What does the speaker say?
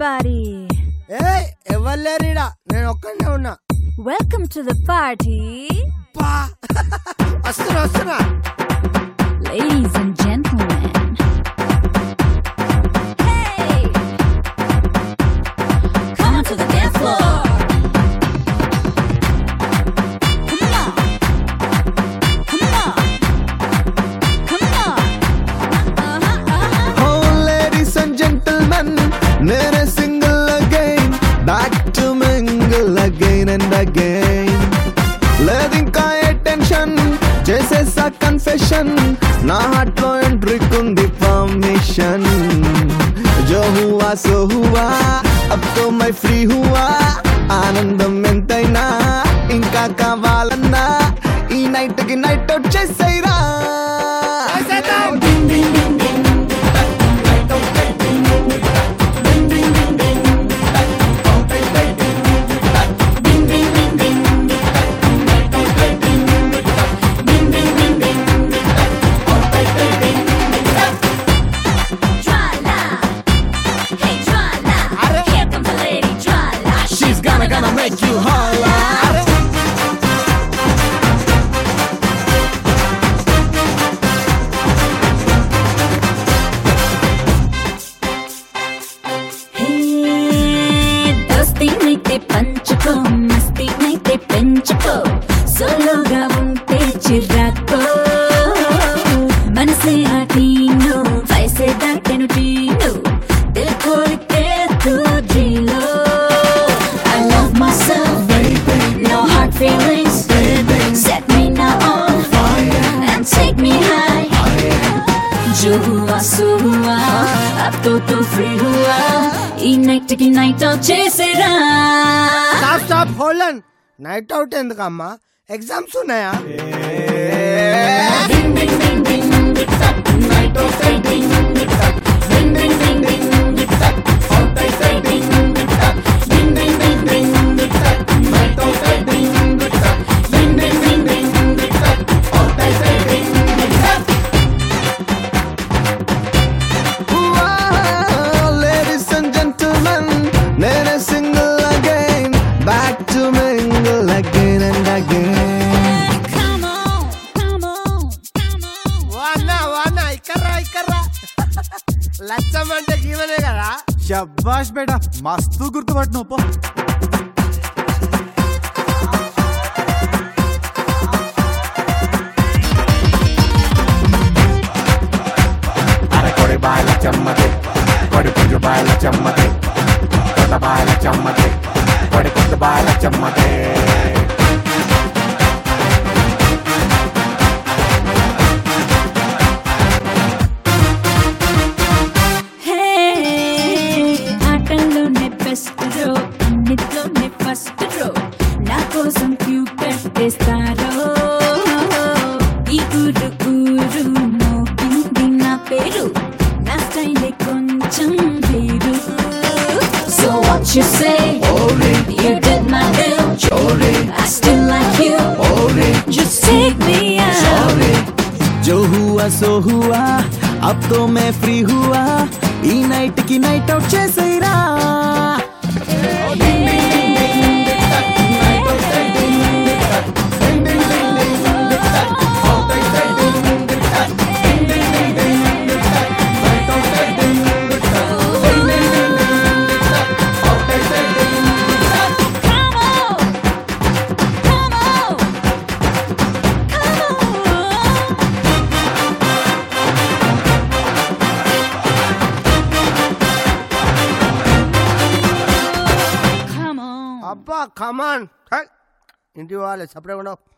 everybody. ఏ ఎవరు లేరీడా నేను ఒక్కనే ఉన్నా Welcome to the party. పా వస్తున్నా వస్తున్నా Ladies and gentlemen. Hey! Come on to the dance floor. Come on. Come on. Come on. Uh-huh, uh-huh. Oh, ladies and gentlemen, నేనే single again back to mingle again and again లేదు ఇంకా ఏ tension చేసేసా confession నా heart లో ఎంట్రీకుంది permission జో హువా so హువా అబ్ తో మై ఫ్రీ హువా ఆనందం ఎంతైనా ఇంకా కావాలన్నా ఈ నైట్ కి నైట్ అవుట్ చేసేరా Trala. Hey, Trala. Here comes the lady, Trala. She's gonna gonna make you holla దోస్తీనైతే పంచుకో మస్తీనైతే పెంచుకో సోలోగా ఉంటే చిరాకో మనసే ఆటీను వయసే దాటెను టీను దిల్ కోరితే తూజీలో I love myself, baby. No hard feelings, baby. Set me now on fire and take me high. जो हुआ सो हुआ अब तो तू फ्री हुआ ఈ నైట్ కి నైట్ చేసేరా stop stop hold on night out ఎందుకమ్మా ఎగ్జామ్స్ ఉన్నాయా Ladies and gentlemen, నేనే single again back to mingle again and again Come on, come on, come on. వానా వానా ఇక్కర్రా ఇక్కర్రా లచ్చం అంటే గీవనే కదా శబ్బాష్ బేటా మస్తు గుర్తుపట్టినావు పో కొడి బాయల చెమ్మది కొడి పుంజు బాయల చెమ్మది కొత్త బాయల చెమ్మది కొడి కొత్త బాయల చెమ్మది Hey, ఆటల్లోనే బెస్ట్ రో అన్నిట్లోనే ఫస్ట్ రో నా కోసం క్యూ కట్టేస్తారో ఈ ఊరు ఊరు మోగింది నా పేరు నా స్టైలే కొంచెం వేరు So what you say? You did my bill. I still like you. Just take me out. जो हुआ सो हुआ अब तो मैं फ्री हुआ ఈ నైట్ కి నైట్ అవుట్ చేసేరా Come on! Come on! Come on! Come on! అబ్బా కమాన్ ఇంటి వాళ్ళు సపరేట్ ఉండవు